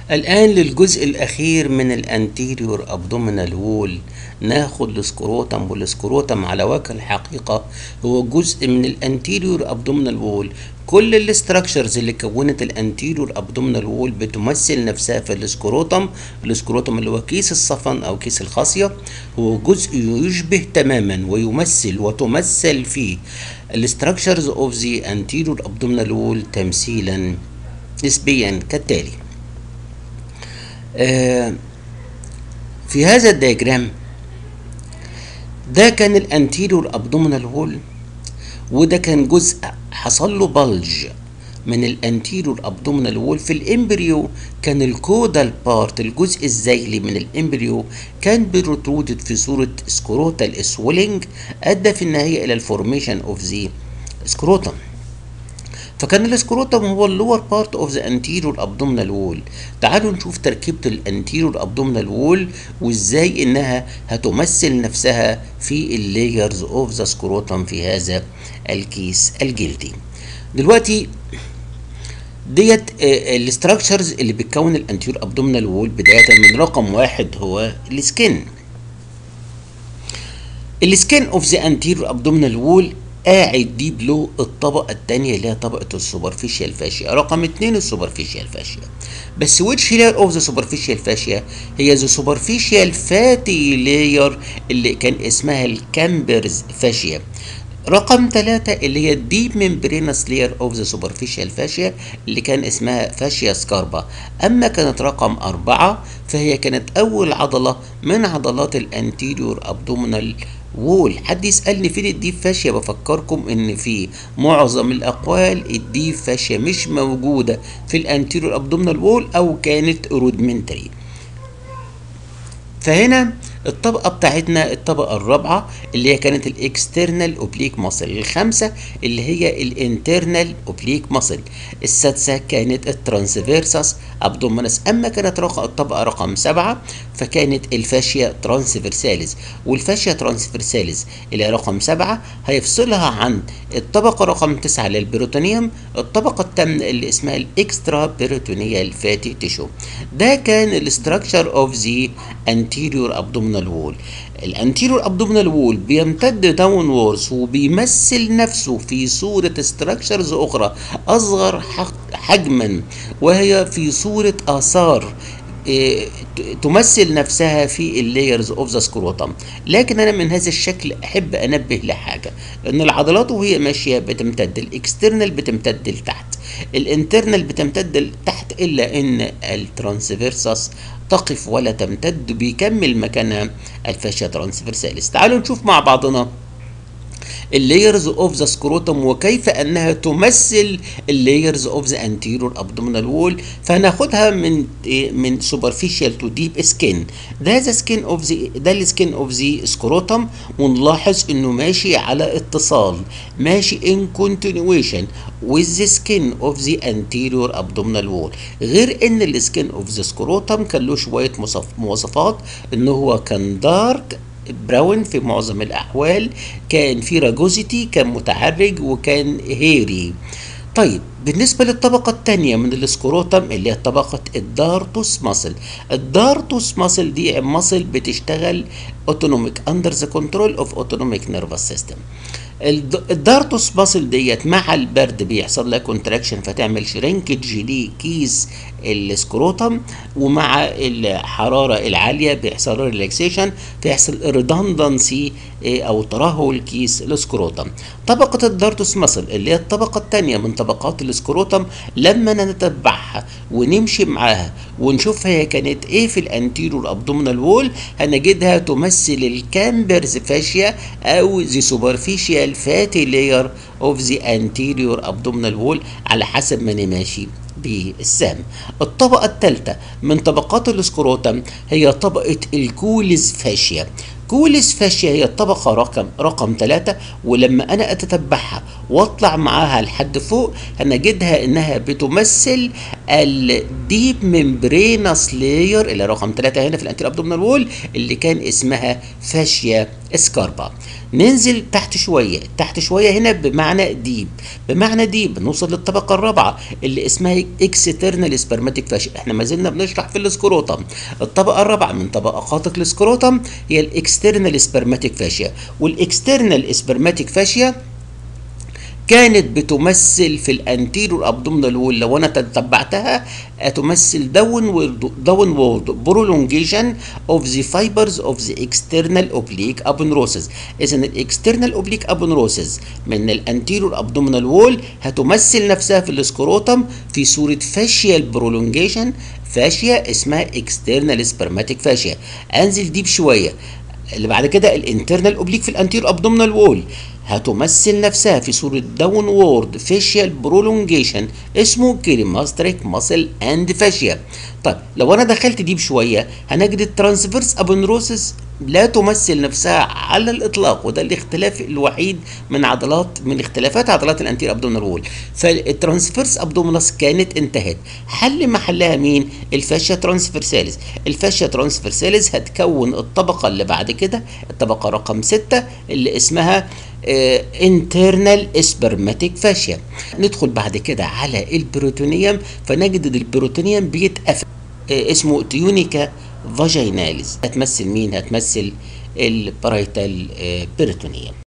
الآن للجزء الأخير من الانتيريور ابدومينال وول ناخد السكروتم والسكروتم على وجه الحقيقة هو جزء من الانتيريور ابدومينال وول كل الاستراكشرز اللي كونت الانتيريور ابدومينال وول بتمثل نفسها في السكروتم السكروتم اللي هو كيس الصفن او كيس الخاصية هو جزء يشبه تماما ويمثل وتمثل فيه الاستراكشرز اوف ذا انتيريور ابدومينال وول تمثيلا نسبيا كالتالي آه، في هذا الدياجرام ده كان الانتيريور ابدومينال وول وده كان جزء حصل له بلج من الانتيريور ابدومينال وول في الامبريو كان الكودال بارت الجزء الزيلي من الامبريو كان بروترودد في صوره سكروتال سويلنج ادى في النهايه الى الفورميشن اوف ذا سكروتم فكان السكروتم هو اللور بارت اوف ذا انتيريور ابدومينال وول تعالوا نشوف تركيبه الانتيريور ابدومينال وول وازاي انها هتمثل نفسها في اللايرز اوف ذا سكروتم في هذا الكيس الجلدي دلوقتي ديت الاستراكشرز اللي بتكون الانتيريور ابدومينال وول بدايه من رقم واحد هو السكن السكن اوف ذا انتيريور ابدومينال وول قاعد دي بلو الطبقة التانية اللي هي طبقة السوبرفيشال فاشيا رقم اتنين السوبرفيشال فاشيا بس which layer of the superficial fascia هي the superficial fatty layer اللي كان اسمها الكامبرز فاشيا رقم ثلاثة اللي هي الديب ممبرينس لاير اوف ذا سوبرفيشال فاشيا اللي كان اسمها فاشيا سكاربا اما كانت رقم أربعة فهي كانت أول عضلة من عضلات الانتيريور ابدومينال وول حد يسألني فين الديب فاشيا بفكركم ان في معظم الاقوال الديب فاشيا مش موجودة في الانتيريور ابدومينال وول او كانت رودمنتري فهنا الطبقة بتاعتنا الطبقة الرابعة اللي هي كانت الاكسترنال اوبليك ماسل الخامسة اللي هي الانترنال اوبليك ماسل السادسة كانت الترانسفيرسس ابدومينس اما كانت رقم الطبقة رقم سبعة فكانت الفاشيا ترانسفيرساليس والفاشيا ترانسفيرساليس اللي هي رقم سبعة هيفصلها عن الطبقة رقم تسعة للبروتونيوم الطبقة الثامنة اللي اسمها الاكسترا بيروتونيال فاتي تيشو ده كان الاستراكشر اوف ذا انتيريور ابدومينال وول الانتيريور ابدومينال وول بيمتد داون وورز وبيمثل نفسه في صورة ستراكشرز اخرى اصغر حجما وهي في صورة اثار إيه تمثل نفسها في اللايرز اوف ذا سكروتم لكن انا من هذا الشكل احب انبه لحاجه ان العضلات وهي ماشيه بتمتد الاكسترنال بتمتد لتحت الانترنال بتمتد لتحت الا ان الترانسفيرسس تقف ولا تمتد بيكمل مكانها الفاشيا ترانسفيرساليس تعالوا نشوف مع بعضنا اللايرز اوف ذا سكروتم وكيف انها تمثل اللايرز اوف ذا انتيريور ابدومينال وول فهناخدها من من سوبرفيشال تو ديب سكين ده ذا سكين اوف ذا ده السكين اوف ذا سكروتم ونلاحظ انه ماشي على اتصال ماشي ان كونتينيويشن with the skin of the anterior abdominal wall غير ان السكين اوف ذا سكروتم كان له شويه مواصفات ان هو كان دارك براون في معظم الاحوال كان في راجوزيتي كان متعرج وكان هيري طيب بالنسبة للطبقة الثانية من السكروتم اللي هي طبقة الدارتوس ماسل الدارتوس ماسل دي ماسل بتشتغل اوتونوميك اندر ذا كنترول اوف اوتونوميك نيرفس سيستم الدارتوس ماسل ديت مع البرد بيحصل لها كونتراكشن فتعمل شرينكج لكيس السكروتم ومع الحراره العاليه بيحصل ريلاكسيشن فيحصل ريدندنسي او ترهل كيس السكروتم طبقه الدارتوس ماسل اللي هي الطبقه الثانيه من طبقات السكروتم لما نتبعها ونمشي معاها ونشوف هي كانت ايه في الانتيريور ابدومينال وول هنجدها تمثل الكامبرز فاشيا او ذا سوبرفيشال فاتي لاير اوف ذا انتيريور ابدومينال وول على حسب ما انا ماشي بالسهم الطبقة الثالثة من طبقات السكروتم هي طبقة الكوليز فاشيا كوليس فاشيا هي الطبقة رقم رقم ثلاثة ولما أنا أتتبعها وأطلع معاها لحد فوق هنجدها إنها بتمثل الديب ممبرينس لاير اللي رقم ثلاثة هنا في الأنتير أبدومينال وول اللي كان اسمها فاشيا سكاربا ننزل تحت شوية تحت شوية هنا بمعنى ديب بمعنى ديب نوصل للطبقة الرابعة اللي اسمها اكسترنال سبرماتيك فاشيا احنا ما زلنا بنشرح في السكروتم الطبقة الرابعة من طبقات السكروتم هي الاكسترنال سبرماتيك فاشيا والاكسترنال سبرماتيك فاشيا كانت بتمثل في الانتيرور ابدومينال وول لو انا تتبعتها تمثل داون وورد داون وورد برولونجيشن اوف ذا فايبرز اوف ذا اكسترنال اوبليك ابنروسز اذا الاكسترنال اوبليك ابنروسز من الانتيرور ابدومينال وول هتمثل نفسها في السكروتم في صوره فاشيال برولونجيشن فاشيا اسمها اكسترنال سبرماتيك فاشيا انزل ديب شويه اللي بعد كده الانترنال اوبليك في الانتير ابدومينال وول هتمثل نفسها في صورة داون وورد فيشيال برولونجيشن اسمه كريماستريك ماسل اند فاشيا طيب لو انا دخلت ديب شوية هنجد الترانسفيرس ابنروسس لا تمثل نفسها على الاطلاق وده الاختلاف الوحيد من عضلات من اختلافات عضلات الانتير ابدومينال وول فالترانسفيرس ابدومينس كانت انتهت حل محلها مين الفاشيا ترانسفيرساليس الفاشيا ترانسفيرساليس هتكون الطبقه اللي بعد كده الطبقه رقم 6 اللي اسمها انترنال اسبرماتيك فاشيا ندخل بعد كده على البروتونيوم فنجد البروتونيوم بيتقفل اسمه تيونيكا فاجيناليز هتمثل مين هتمثل البرايتال بيرتونيوم